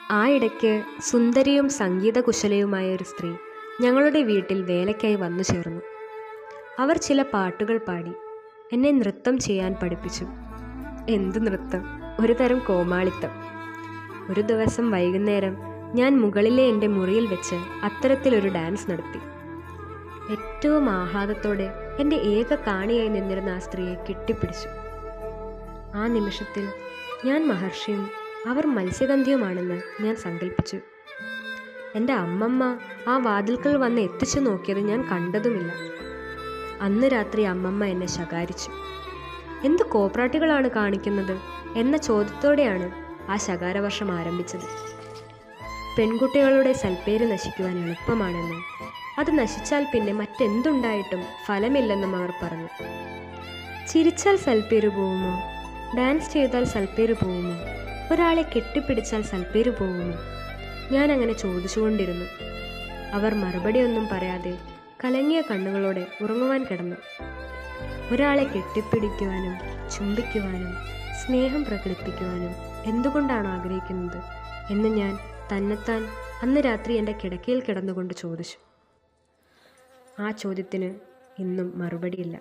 ആ ഇടയ്ക്ക് സുന്ദരിയും സംഗീതകുശലയുമായ ഒരു സ്ത്രീ ഞങ്ങളുടെ വീട്ടിൽ വേലയ്ക്കായി വന്നു ചേർന്നു അവർ ചില പാട്ടുകൾ പാടി എന്നെ നൃത്തം ചെയ്യാൻ പഠിപ്പിച്ചു എന്ത് നൃത്തം ഒരു തരം കോമാളിത്തം ഒരു ദിവസം വൈകുന്നേരം ഞാൻ മുകളിലെ എൻ്റെ മുറിയിൽ വെച്ച് അത്തരത്തിലൊരു ഡാൻസ് നടത്തി ഏറ്റവും ആഹ്ലാദത്തോടെ എൻ്റെ ഏക കാണിയായി നിന്നിരുന്ന ആ സ്ത്രീയെ കെട്ടിപ്പിടിച്ചു ആ നിമിഷത്തിൽ ഞാൻ മഹർഷിയും അവർ മത്സ്യഗന്ധിയുമാണെന്ന് ഞാൻ സങ്കല്പിച്ചു എൻ്റെ അമ്മമ്മ ആ വാതിൽക്കൽ വന്ന് എത്തിച്ചു നോക്കിയത് ഞാൻ കണ്ടതുമില്ല അന്ന് രാത്രി അമ്മമ്മ എന്നെ ശകാരിച്ചു എന്ത് കോപ്രാട്ടികളാണ് കാണിക്കുന്നത് എന്ന ചോദ്യത്തോടെയാണ് ആ ശകാരവർഷം ആരംഭിച്ചത് പെൺകുട്ടികളുടെ സൽപ്പേര് നശിക്കുവാൻ എളുപ്പമാണെന്നും അത് നശിച്ചാൽ പിന്നെ മറ്റെന്തുണ്ടായിട്ടും ഫലമില്ലെന്നും അവർ പറഞ്ഞു ചിരിച്ചാൽ സൽപ്പേര് പോവുമോ ഡാൻസ് ചെയ്താൽ സൽപ്പേര് പോവുമോ ഒരാളെ കെട്ടിപ്പിടിച്ചാൽ സൽപ്പേര് പോവുമോ ഞാൻ അങ്ങനെ ചോദിച്ചുകൊണ്ടിരുന്നു അവർ മറുപടിയൊന്നും പറയാതെ കലങ്ങിയ കണ്ണുകളോടെ ഉറങ്ങുവാൻ കിടന്നു ഒരാളെ കെട്ടിപ്പിടിക്കുവാനും ചുംബിക്കുവാനും സ്നേഹം പ്രകടിപ്പിക്കുവാനും എന്തുകൊണ്ടാണ് ആഗ്രഹിക്കുന്നത് എന്ന് ഞാൻ തന്നെത്താൻ അന്ന് രാത്രി എൻ്റെ കിടക്കയിൽ കിടന്നുകൊണ്ട് ചോദിച്ചു ആ ചോദ്യത്തിന് ഇന്നും മറുപടിയില്ല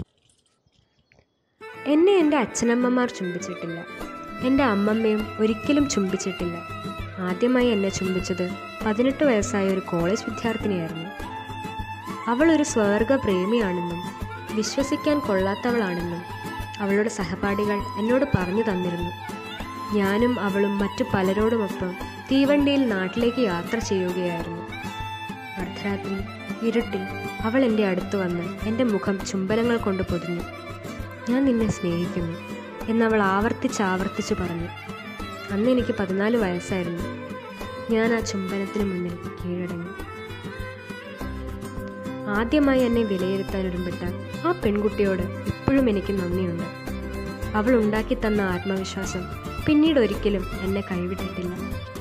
എന്നെ എൻ്റെ അച്ഛനമ്മമാർ ചുംബിച്ചിട്ടില്ല എൻ്റെ അമ്മമ്മയും ഒരിക്കലും ചുംബിച്ചിട്ടില്ല ആദ്യമായി എന്നെ ചുംബിച്ചത് പതിനെട്ട് വയസ്സായ ഒരു കോളേജ് വിദ്യാർത്ഥിനിയായിരുന്നു അവൾ ഒരു സ്വർഗ പ്രേമിയാണെന്നും വിശ്വസിക്കാൻ കൊള്ളാത്തവളാണെന്നും അവളുടെ സഹപാഠികൾ എന്നോട് പറഞ്ഞു തന്നിരുന്നു ഞാനും അവളും മറ്റു പലരോടുമൊപ്പം തീവണ്ടിയിൽ നാട്ടിലേക്ക് യാത്ര ചെയ്യുകയായിരുന്നു അർദ്ധരാത്രി ഇരുട്ടിൽ അവൾ എൻ്റെ അടുത്ത് വന്ന് എൻ്റെ മുഖം ചുംബനങ്ങൾ കൊണ്ട് പൊതിഞ്ഞു ഞാൻ നിന്നെ സ്നേഹിക്കുന്നു എന്നവൾ ആവർത്തിച്ച് ആവർത്തിച്ച് പറഞ്ഞു അന്ന് എനിക്ക് പതിനാല് വയസ്സായിരുന്നു ഞാൻ ആ ചുംബനത്തിന് മുന്നിൽ കീഴടങ്ങി ആദ്യമായി എന്നെ വിലയിരുത്താൻ ഒരുമ്പെട്ട ആ പെൺകുട്ടിയോട് ഇപ്പോഴും എനിക്ക് നന്ദിയുണ്ട് അവൾ ഉണ്ടാക്കി തന്ന ആത്മവിശ്വാസം പിന്നീട് ഒരിക്കലും എന്നെ കൈവിട്ടിട്ടില്ല